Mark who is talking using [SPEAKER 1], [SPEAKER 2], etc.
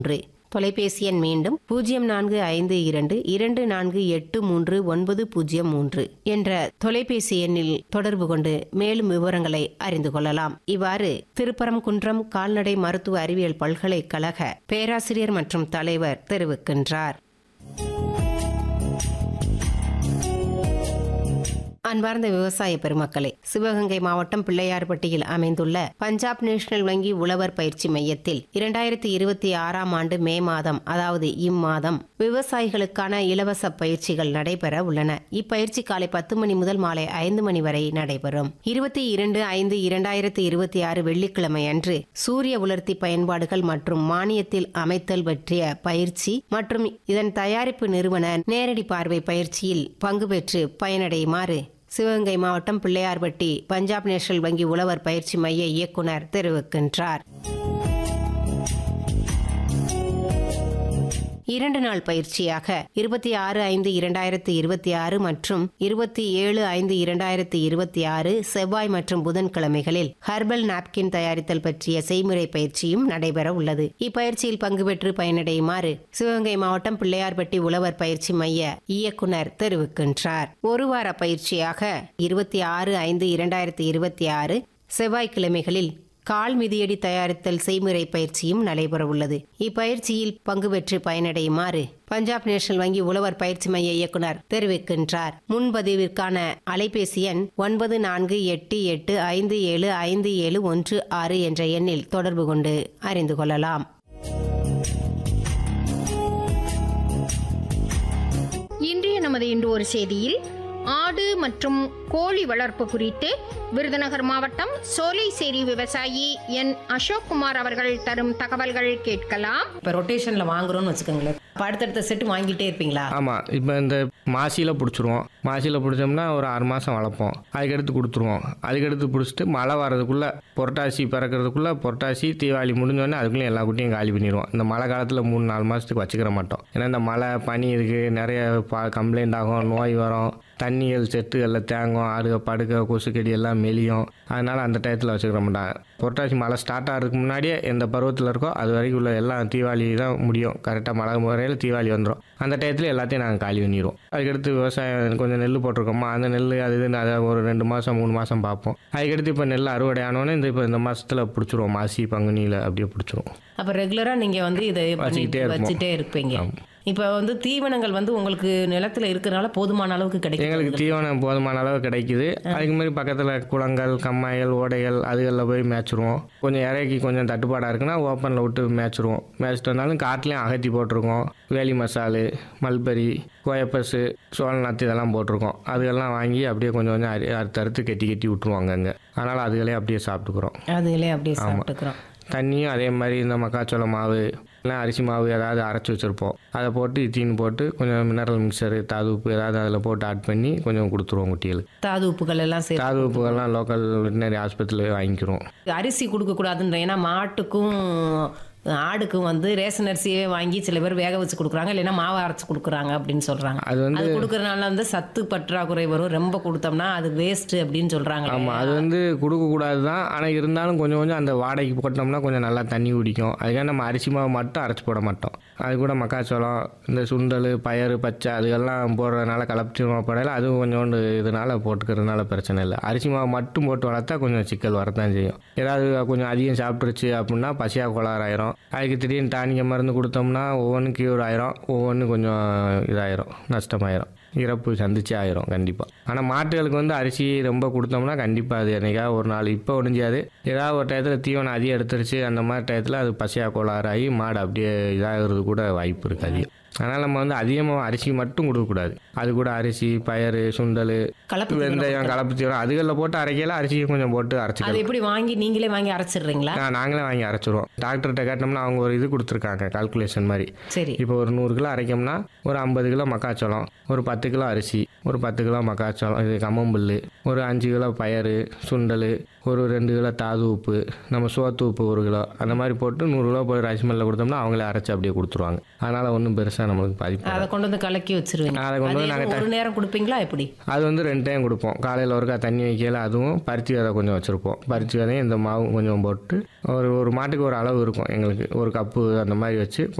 [SPEAKER 1] ஒன்று தொலைபேசி எண் மீண்டும் பூஜ்ஜியம் நான்கு ஐந்து இரண்டு இரண்டு நான்கு எட்டு மூன்று ஒன்பது பூஜ்ஜியம் மூன்று என்ற தொலைபேசி எண்ணில் தொடர்பு கொண்டு மேலும் விவரங்களை அறிந்து கொள்ளலாம் இவ்வாறு திருப்பரங்குன்றம் கால்நடை மருத்துவ அறிவியல் பல்கலைக்கழக பேராசிரியர் மற்றும் தலைவர் தெரிவிக்கின்றார் அன்பார்ந்த விவசாய பெருமக்களே சிவகங்கை மாவட்டம் பிள்ளையார்பட்டியில் அமைந்துள்ள பஞ்சாப் நேஷனல் வங்கி உழவர் பயிற்சி மையத்தில் இரண்டாயிரத்தி இருபத்தி ஆறாம் ஆண்டு மே மாதம் அதாவது இம்மாதம் விவசாயிகளுக்கான இலவச பயிற்சிகள் நடைபெற உள்ளன இப்பயிற்சி காலை பத்து மணி முதல் மாலை ஐந்து மணி வரை நடைபெறும் இருபத்தி இரண்டு ஐந்து இரண்டாயிரத்தி இருபத்தி ஆறு வெள்ளிக்கிழமை அன்று சூரிய உலர்த்தி பயன்பாடுகள் மற்றும் மானியத்தில் அமைத்தல் பற்றிய பயிற்சி மற்றும் இதன் தயாரிப்பு நிறுவன நேரடி பார்வை பயிற்சியில் பங்கு பெற்று பயனடையுமாறு சிவகங்கை மாவட்டம் பிள்ளையார்பட்டி பஞ்சாப் நேஷனல் வங்கி உழவர் பயிற்சி மைய இயக்குனர் தெரிவிக்கின்றார் இரண்டு நாள் பயிற்சியாக இருபத்தி ஆறு ஐந்து இரண்டாயிரத்தி இருபத்தி ஆறு மற்றும் இருபத்தி ஏழு ஐந்து இரண்டாயிரத்தி இருபத்தி ஆறு செவ்வாய் மற்றும் புதன்கிழமைகளில் ஹர்பல் நாப்கின் தயாரித்தல் பற்றிய செய்முறை பயிற்சியும் நடைபெற உள்ளது இப்பயிற்சியில் பங்கு பெற்று பயனடையுமாறு சிவகங்கை மாவட்டம் பிள்ளையார்பட்டி உழவர் பயிற்சி மைய இயக்குனர் தெரிவிக்கின்றார் ஒரு வார பயிற்சியாக இருபத்தி ஆறு ஐந்து இரண்டாயிரத்தி இருபத்தி ஆறு செவ்வாய்க்கிழமைகளில் கால் மிதியடி தயாரித்தல் செய்முறை பயிற்சியும் நடைபெற உள்ளது இப்பயிற்சியில் பங்கு பெற்று பயனடையுமாறு பஞ்சாப் நேஷனல் வங்கி உழவர் பயிற்சி மைய இயக்குனர் தெரிவிக்கின்றார் முன்பதிவிற்கான அலைபேசி எண் ஒன்பது நான்கு எட்டு எட்டு ஐந்து ஏழு ஐந்து ஏழு ஒன்று ஆறு என்ற எண்ணில் தொடர்பு கொண்டு அறிந்து கொள்ளலாம்
[SPEAKER 2] இன்றைய நமது இன்று ஒரு செய்தியில் ஆடு மற்றும் கோழி வளர்ப்பு குறித்து விருதுநகர் மாவட்டம் சோலைசேரி விவசாயி என் அசோக்குமார் அவர்கள் தரும் தகவல்கள் கேட்கலாம்
[SPEAKER 1] இப்போ ரொட்டேஷனில் வாங்குறோம்னு வச்சுக்கோங்களேன் அப்ப அடுத்தடுத்த செட்டு வாங்கிட்டே இருப்பீங்களா
[SPEAKER 3] ஆமாம் இப்போ இந்த மாசியில் பிடிச்சிருவோம் மாசியில் பிடிச்சோம்னா ஒரு ஆறு மாதம் வளர்ப்போம் அதுக்கடுத்து கொடுத்துருவோம் அதுக்கடுத்து பிடிச்சிட்டு மழை வர்றதுக்குள்ளே புரட்டாசி பிறக்கிறதுக்குள்ளே புரட்டாசி தீபாவளி முடிஞ்சோடனே அதுக்குள்ளே எல்லா குட்டியும் காலி பண்ணிடுவோம் இந்த மழை காலத்தில் மூணு நாலு மாதத்துக்கு வச்சுக்கிற மாட்டோம் ஏன்னா இந்த மழை பனி இருக்குது நிறைய பா கம்ப்ளைண்ட் ஆகும் நோய் வரும் தண்ணிகள் செட்டுகளில் தேங்கும் ஆடுக படுக்க கொசுக்கடி எல்லாம் மெலியும் அதனால் அந்த டயத்தில் வச்சுக்கிற மாட்டாங்க புரட்டாசி மழை ஸ்டார்ட் ஆகிறதுக்கு முன்னாடியே எந்த பருவத்தில் இருக்கோ அது வரைக்கும் உள்ள எல்லாம் தீபாவளி தான் முடியும் கரெக்டாக மழை முறையில் தீபாவளி வந்துடும் அந்த டயத்தில் எல்லாத்தையும் நாங்கள் காலி பண்ணிடுவோம் அதுக்கடுத்து விவசாயம் கொஞ்சம் நெல் போட்டிருக்கோமா அந்த நெல் அது இதுன்னு அதை ஒரு ரெண்டு மாதம் மூணு மாதம் பார்ப்போம் அதுக்கடுத்து இப்போ நெல் அறுவடை ஆனோடனே இந்த இப்போ இந்த மாதத்தில் பிடிச்சிருவோம் மாசி பங்குனியில் அப்படியே பிடிச்சிருவோம்
[SPEAKER 1] அப்போ ரெகுலராக நீங்கள் வந்து இதை
[SPEAKER 3] வச்சுக்கிட்டே இருப்போம்.
[SPEAKER 1] வச்சுட்டே இருப்பீங்க இப்போ வந்து தீவனங்கள் வந்து உங்களுக்கு நிலத்துல இருக்கிறனால போதுமான அளவுக்கு கிடைக்கும்
[SPEAKER 3] எங்களுக்கு தீவனம் போதுமான அளவு கிடைக்குது அதுக்கு மாதிரி பக்கத்தில் குளங்கள் கம்மாய்கள் ஓடைகள் அதுகளில் போய் மேய்ச்சிருவோம் கொஞ்சம் இறக்கி கொஞ்சம் தட்டுப்பாடாக இருக்குன்னா ஓப்பனில் விட்டு மேய்ச்சிருவோம் மேய்ச்சிட்டு வந்தாலும் காட்டுலேயும் அகத்தி போட்டிருக்கோம் வேலி மசாலு மல்பரி கோயப்பஸு சோழ நாத்து இதெல்லாம் போட்டிருக்கோம் அதுகெல்லாம் வாங்கி அப்படியே கொஞ்சம் கொஞ்சம் அரி அறுத்து அறுத்து கெட்டி கெட்டி விட்ருவாங்க அங்கே அதனால் அதுகளே அப்படியே சாப்பிட்டுக்குறோம்
[SPEAKER 1] அதுகளே அப்படியே சாப்பிட்டுக்கிறோம்
[SPEAKER 3] தண்ணியும் அதே மாதிரி இந்த மக்காச்சோள மாவு இல்லை அரிசி மாவு ஏதாவது அரைச்சி வச்சுருப்போம் அதை போட்டு இத்தீன்னு போட்டு கொஞ்சம் மினரல் மிக்சரு தாது உப்பு ஏதாவது அதில் போட்டு ஆட் பண்ணி கொஞ்சம் கொடுத்துருவோம் குட்டிகளுக்கு
[SPEAKER 1] தாது உப்புகள் எல்லாம் சேர்த்து
[SPEAKER 3] தாது உப்புகள்லாம் லோக்கல் வெட்டினரி ஆஸ்பத்திரியில் வாங்கிக்கிறோம்
[SPEAKER 1] அரிசி கொடுக்க கூடாதுன்ற ஏன்னா மாட்டுக்கும் ஆடுக்கும் வந்து ரேஷன் அரிசியே வாங்கி சில பேர் வேக வச்சு கொடுக்குறாங்க இல்லைன்னா மாவு அரைச்சு கொடுக்குறாங்க அப்படின்னு சொல்றாங்க
[SPEAKER 3] அது வந்து
[SPEAKER 1] அது கொடுக்கறதுனால வந்து சத்து பற்றாக்குறை வரும் ரொம்ப கொடுத்தோம்னா அது வேஸ்ட் அப்படின்னு சொல்றாங்க
[SPEAKER 3] ஆமாம் அது வந்து கொடுக்கக்கூடாது தான் ஆனால் இருந்தாலும் கொஞ்சம் கொஞ்சம் அந்த வாடகைக்கு போட்டோம்னா கொஞ்சம் நல்லா தண்ணி குடிக்கும் அதுக்காக நம்ம அரிசி மாவு மட்டும் அரைச்சி போட மாட்டோம் அது கூட மக்காச்சோளம் இந்த சுண்டல் பயறு பச்சை அதுகெல்லாம் போடுறதுனால கலப்பி படையில அதுவும் கொஞ்சோண்டு இதனால போட்டுக்கிறதுனால பிரச்சனை இல்லை அரிசி மாவு மட்டும் போட்டு வளர்த்தா கொஞ்சம் சிக்கல் வரத்தான் செய்யும் ஏதாவது கொஞ்சம் அதிகம் சாப்பிட்ருச்சு அப்படின்னா பசியாக கோளாறு ஆயிரும் அதுக்கு திடீர்னு டானிக்க மருந்து கொடுத்தோம்னா ஒவ்வொன்றும் கியூர் ஆயிரும் ஒவ்வொன்றும் கொஞ்சம் இதாயிரும் நஷ்டமாயிரும் இறப்பு சந்திச்சே ஆயிரும் கண்டிப்பாக ஆனால் மாட்டுகளுக்கு வந்து அரிசி ரொம்ப கொடுத்தோம்னா கண்டிப்பாக அது என்னைக்காவது ஒரு நாள் இப்போ ஒடிஞ்சாது ஏதாவது ஒரு டயத்தில் தீவனம் அதிகம் எடுத்துருச்சு அந்த மாதிரி டயத்தில் அது பசியாக கோளாறாகி மாடு அப்படியே இதாகிறது கூட வாய்ப்பு இருக்குது அதிகம் அதனால் நம்ம வந்து அதிகமாக அரிசி மட்டும் கொடுக்கக்கூடாது அது கூட அரிசி பயறு சுண்டல்
[SPEAKER 1] கலப்பு தீவனம்
[SPEAKER 3] வெந்தயம் கலப்பு தீவனம் அதுகளில் போட்டு அரைக்கல அரிசியும் கொஞ்சம் போட்டு
[SPEAKER 1] அது
[SPEAKER 3] அரைச்சிக்கலாம்
[SPEAKER 1] எப்படி வாங்கி நீங்களே வாங்கி அரைச்சிடுறீங்களா
[SPEAKER 3] ஆ, நாங்களே வாங்கி அரைச்சிருவோம் டாக்டர்கிட்ட கேட்டோம்னா அவங்க ஒரு இது கொடுத்துருக்காங்க கால்குலேஷன் மாதிரி
[SPEAKER 1] சரி
[SPEAKER 3] இப்போ ஒரு நூறு கிலோ அரைக்கோம்னா ஒரு ஐம்பது கிலோ மக்காச்சோளம் ஒரு பத்து கிலோ அரிசி ஒரு பத்து கிலோ மக்காச்சோளம் இது கம்மம்புல் ஒரு அஞ்சு கிலோ பயறு சுண்டல் ஒரு ரெண்டு கிலோ தாது உப்பு நம்ம சோத்து உப்பு ஒரு கிலோ அந்த மாதிரி போட்டு நூறு கிலோ போய் ரைஸ் மில்லில் கொடுத்தோம்னா அவங்களே அரைச்சி அப்படியே கொடுத்துருவாங்க அதனால் ஒன்றும் பெருசாக நம்மளுக்கு பாதிப்பு
[SPEAKER 1] அதை கொண்டு வந்து கலக்கி வச்சிருவீங்க
[SPEAKER 3] அதை கொண்டு போது நாங்கள்
[SPEAKER 1] வெறும் ஒரு நேரம் கொடுப்பீங்களா எப்படி
[SPEAKER 3] அது வந்து ரெண்டு டைம் கொடுப்போம் காலையில் ஒருக்கா தண்ணி வைக்கல அதுவும் பருத்தி விதை கொஞ்சம் வச்சுருப்போம் பருத்தி விதையும் இந்த மாவும் கொஞ்சம் போட்டு ஒரு ஒரு மாட்டுக்கு ஒரு அளவு இருக்கும் எங்களுக்கு ஒரு கப்பு அந்த மாதிரி வச்சு